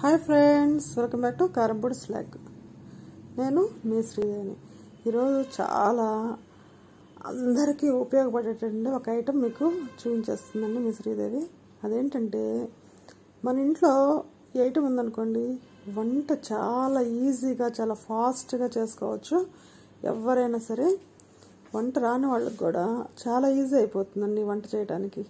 hi friends welcome back to Karampudi స్లాగ్ నేను మీ శ్రీదేవిని ఈరోజు చాలా అందరికీ ఉపయోగపడేటండి ఒక ఐటెం మీకు చూపించేస్తుందండి మీ శ్రీదేవి అదేంటంటే మన ఇంట్లో ఈ ఐటెం ఉందనుకోండి వంట చాలా ఈజీగా చాలా ఫాస్ట్గా చేసుకోవచ్చు ఎవరైనా సరే వంట రాని వాళ్ళకి కూడా చాలా ఈజీ అయిపోతుందండి వంట చేయడానికి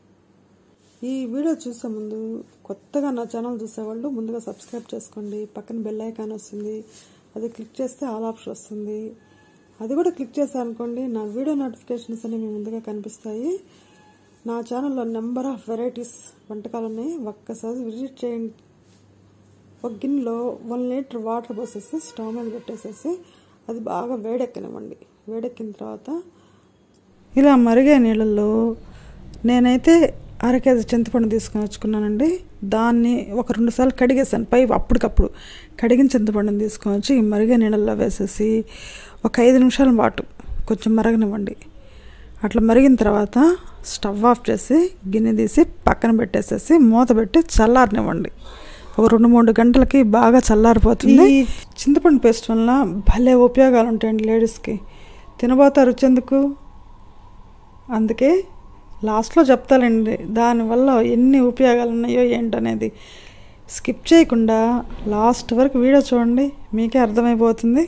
ఈ వీడియో చూసే ముందు కొత్తగా నా ఛానల్ చూసేవాళ్ళు ముందుగా సబ్స్క్రైబ్ చేసుకోండి పక్కన బెల్ ఐకాన్ వస్తుంది అది క్లిక్ చేస్తే ఆల్ ఆప్షన్ వస్తుంది అది కూడా క్లిక్ చేశారనుకోండి నా వీడియో నోటిఫికేషన్స్ అనేవి మీ ముందుగా కనిపిస్తాయి నా ఛానల్లో నెంబర్ ఆఫ్ వెరైటీస్ వంటకాలు ఉన్నాయి ఒక్కసారి విజిట్ చేయండి ఒక గిన్నెలో వన్ లీటర్ వాటర్ పోసేసి స్టవ్ మీద పెట్టేసేసి అది బాగా వేడెక్కనివ్వండి వేడెక్కిన తర్వాత ఇలా మరిగే నీళ్ళల్లో నేనైతే అర కేజీ చింతపండు తీసుకొని వచ్చుకున్నానండి దాన్ని ఒక రెండు సార్లు కడిగేసాను పై అప్పటికప్పుడు కడిగిన చింతపండుని తీసుకొని వచ్చి ఈ మరిగే నీళ్ళల్లో వేసేసి ఒక ఐదు నిమిషాల పాటు కొంచెం మరగనివ్వండి అట్లా మరిగిన తర్వాత స్టవ్ ఆఫ్ చేసి గిన్నె తీసి పక్కన పెట్టేసేసి మూత పెట్టి చల్లారనివ్వండి ఒక రెండు మూడు గంటలకి బాగా చల్లారిపోతుంది ఈ చింతపండు పేస్ట్ వల్ల భలే ఉపయోగాలు ఉంటాయండి లేడీస్కి తినబోతా రుచెందుకు అందుకే లాస్ట్లో చెప్తానండి దానివల్ల ఎన్ని ఉపయోగాలు ఉన్నాయో ఏంటనేది స్కిప్ చేయకుండా లాస్ట్ వరకు వీడియో చూడండి మీకే అర్థమైపోతుంది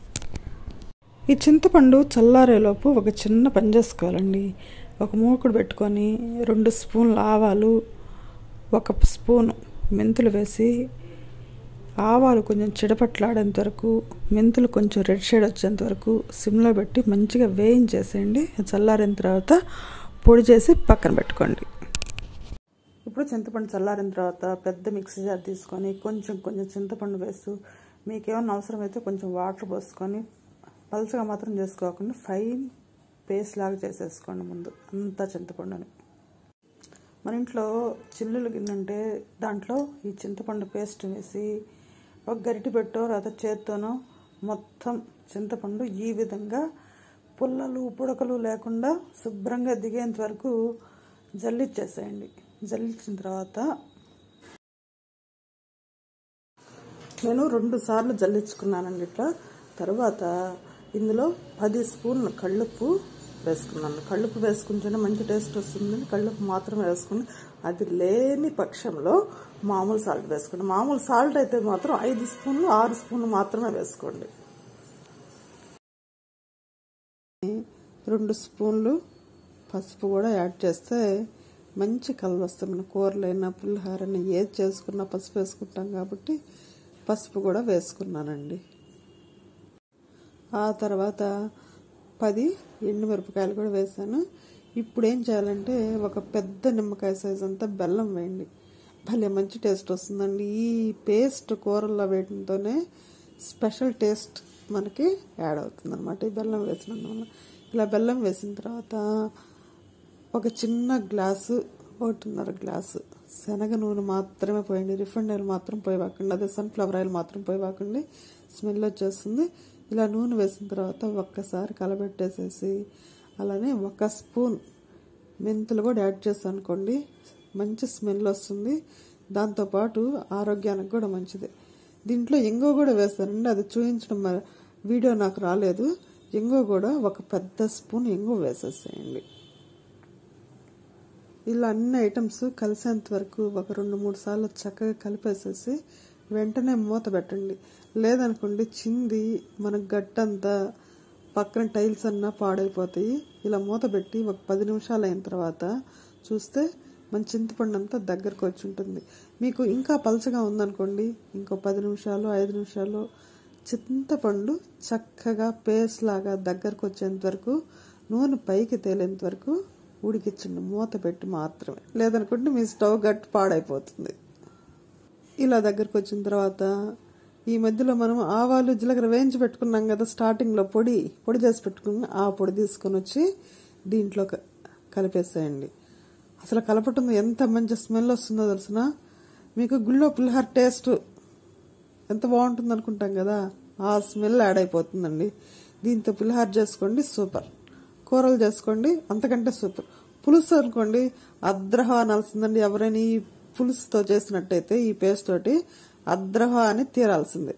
ఈ చింతపండు చల్లారేలోపు ఒక చిన్న పని చేసుకోవాలండి ఒక మూకుడు పెట్టుకొని రెండు స్పూన్లు ఆవాలు ఒక స్పూన్ మెంతులు వేసి ఆవాలు కొంచెం చిడపట్లాడేంత వరకు మెంతులు కొంచెం రెడ్ షేడ్ వచ్చేంత వరకు సిమ్లో పెట్టి మంచిగా వేయించేసేయండి చల్లారిన తర్వాత పొడి చేసి పక్కన పెట్టుకోండి ఇప్పుడు చింతపండు చల్లారిన తర్వాత పెద్ద మిక్సీ జార్ తీసుకొని కొంచెం కొంచెం చింతపండు వేస్తూ మీకు ఏమైనా అవసరమైతే కొంచెం వాటర్ పోసుకొని పలుచగా మాత్రం చేసుకోకుండా ఫైన్ పేస్ట్ లాగా చేసేసుకోండి ముందు అంతా చింతపండుని మన ఇంట్లో చిల్లులు గిన్నె ఉంటే దాంట్లో ఈ చింతపండు పేస్ట్ వేసి ఒక గరిటి పెట్టో లేదా చేత్తోనో మొత్తం చింతపండు ఈ విధంగా పుల్లలు పుడకలు లేకుండా శుభ్రంగా దిగేంత వరకు జల్లిచ్చేసేయండి జల్లించిన తర్వాత నేను రెండు సార్లు జల్లించుకున్నానండి ఇట్లా తర్వాత ఇందులో పది స్పూన్లు కళ్ళుప్పు వేసుకున్నాను కళ్ళుప్పు వేసుకుంటేనే మంచి టేస్ట్ వస్తుందని కళ్ళుప్పు మాత్రమే వేసుకుని అది లేని పక్షంలో మామూలు సాల్ట్ వేసుకోండి మామూలు సాల్ట్ అయితే మాత్రం ఐదు స్పూన్లు ఆరు స్పూన్లు మాత్రమే వేసుకోండి రెండు స్పూన్లు పసుపు కూడా యాడ్ చేస్తే మంచి కలర్ వస్తుంది మన కూరలైనా పులిహారైనా ఏది చేసుకున్నా పసుపు వేసుకుంటాం కాబట్టి పసుపు కూడా వేసుకున్నానండి ఆ తర్వాత పది ఎండుమిరపకాయలు కూడా వేసాను ఇప్పుడు ఏం చేయాలంటే ఒక పెద్ద నిమ్మకాయ సైజ్ అంతా బెల్లం వేయండి భలే మంచి టేస్ట్ వస్తుందండి ఈ పేస్ట్ కూరల్లో వేయడంతోనే స్పెషల్ టేస్ట్ మనకి యాడ్ అవుతుంది అనమాట ఈ బెల్లం వేసినందువల్ల ఇలా బెల్లం వేసిన తర్వాత ఒక చిన్న గ్లాసు ఒకటిన్నర గ్లాసు శనగ నూనె మాత్రమే పోయండి రిఫైండ్ ఆయిల్ మాత్రం పోయివాకండి అదే సన్ఫ్లవర్ ఆయిల్ మాత్రం పోయివాకండి స్మెల్ వచ్చేస్తుంది ఇలా నూనె వేసిన తర్వాత ఒక్కసారి కలబెట్టేసేసి అలానే ఒక స్పూన్ మెంతులు కూడా యాడ్ చేస్తాను అనుకోండి మంచి స్మెల్ వస్తుంది దాంతోపాటు ఆరోగ్యానికి కూడా మంచిది దీంట్లో ఎంగో కూడా వేస్తానండి అది చూపించడం వీడియో నాకు రాలేదు ఎంగో కూడా ఒక పెద్ద స్పూన్ ఎంగో వేసేసేయండి ఇలా అన్ని ఐటమ్స్ కలిసేంత వరకు ఒక రెండు మూడు సార్లు చక్కగా కలిపేసేసి వెంటనే మూత పెట్టండి లేదనుకోండి చింది మన గట్టంతా పక్కన టైల్స్ అన్నా పాడైపోతాయి ఇలా మూత పెట్టి ఒక పది నిమిషాలు అయిన తర్వాత చూస్తే మన చింతపండు అంతా దగ్గరకు వచ్చి ఉంటుంది మీకు ఇంకా పలచగా ఉందనుకోండి ఇంకో పది నిమిషాలు ఐదు నిమిషాలు చింతపండు చక్కగా పేస్ట్ లాగా దగ్గరకు వచ్చేంత వరకు నూనె పైకి తేలేంత వరకు ఉడికించండి మూత పెట్టి మాత్రమే లేదనుకుంటే మీ స్టవ్ గట్టి పాడైపోతుంది ఇలా దగ్గరకు వచ్చిన తర్వాత ఈ మధ్యలో మనం ఆవాలు జీలకర్ర వేయించి పెట్టుకున్నాం కదా స్టార్టింగ్లో పొడి పొడి చేసి పెట్టుకుని ఆ పొడి తీసుకొని వచ్చి దీంట్లో కలిపేసేయండి అసలు కలపటం ఎంత మంచి స్మెల్ వస్తుందో తెలిసిన మీకు గుళ్ళో పులిహార టేస్ట్ ఎంత బాగుంటుంది అనుకుంటాం కదా ఆ స్మెల్ యాడ్ అయిపోతుందండి దీంతో పులిహార చేసుకోండి సూపర్ కూరలు చేసుకోండి అంతకంటే సూపర్ పులుసు అనుకోండి అద్రహ అనాల్సిందండి ఎవరైనా ఈ పులుసుతో చేసినట్టయితే ఈ పేస్ట్ తోటి అద్రహ అని తీరాల్సిందే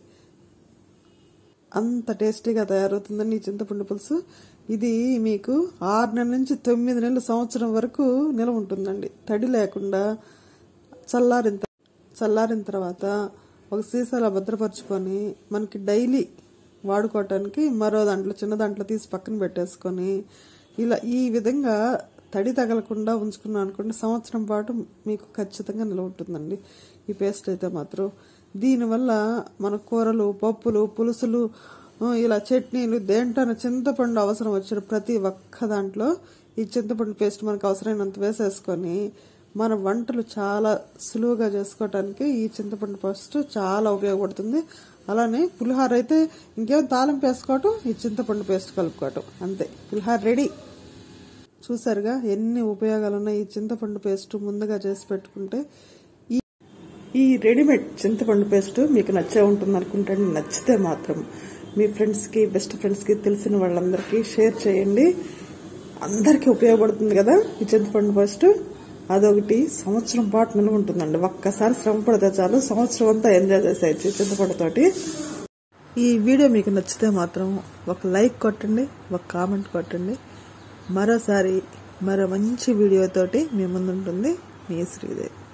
అంత టేస్టీగా తయారవుతుందండి ఈ చింతపండు పులుసు ఇది మీకు ఆరు నెలల నుంచి తొమ్మిది నెలల సంవత్సరం వరకు నిలవ ఉంటుందండి తడి లేకుండా చల్లారిన త- చల్లారిన తర్వాత ఒక సీసాలో భద్రపరుచుకొని మనకి డైలీ వాడుకోవటానికి మరో దాంట్లో చిన్న దాంట్లో తీసి పక్కన పెట్టేసుకొని ఇలా ఈ విధంగా తడి తగలకుండా ఉంచుకున్నాం అనుకోండి సంవత్సరం పాటు మీకు ఖచ్చితంగా నిలవ ఉంటుందండి ఈ పేస్ట్ అయితే మాత్రం దీనివల్ల మన కూరలు పప్పులు పులుసులు ఆ, ఇలా చట్నీలు దేంట్లోనే చింతపండు అవసరం వచ్చిన ప్రతి ఒక్క దాంట్లో ఈ చింతపండు పేస్ట్ మనకు అవసరమైనంత వేసేసుకొని మన వంటలు చాలా సులువుగా చేసుకోవటానికి ఈ చింతపండు పేస్ట్ చాలా ఉపయోగపడుతుంది అలానే పులిహార అయితే ఇంకేం తాలింపు వేసుకోవటం ఈ చింతపండు పేస్ట్ కలుపుకోవటం అంతే పులిహార రెడీ చూసారుగా ఎన్ని ఉపయోగాలు ఉన్నాయి ఈ చింతపండు పేస్ట్ ముందుగా చేసి పెట్టుకుంటే ఈ ఈ రెడీమేడ్ చింతపండు పేస్ట్ మీకు నచ్చే ఉంటుంది అనుకుంటాను నచ్చితే మాత్రం మీ ఫ్రెండ్స్కి బెస్ట్ ఫ్రెండ్స్కి తెలిసిన వాళ్ళందరికీ షేర్ చేయండి అందరికీ ఉపయోగపడుతుంది కదా ఈ చింతపండు పేస్ట్ అదొకటి సంవత్సరం పాటు నిల్వ ఉంటుందండి ఒక్కసారి శ్రమ పడితే చాలు సంవత్సరం అంతా ఎంజాయ్ చేసేయచ్చు ఈ చింతపండుతోటి ఈ వీడియో మీకు నచ్చితే మాత్రం ఒక లైక్ కొట్టండి ఒక కామెంట్ కొట్టండి మరోసారి మరో మంచి వీడియోతోటి మీ ముందుంటుంది మీ శ్రీదేవి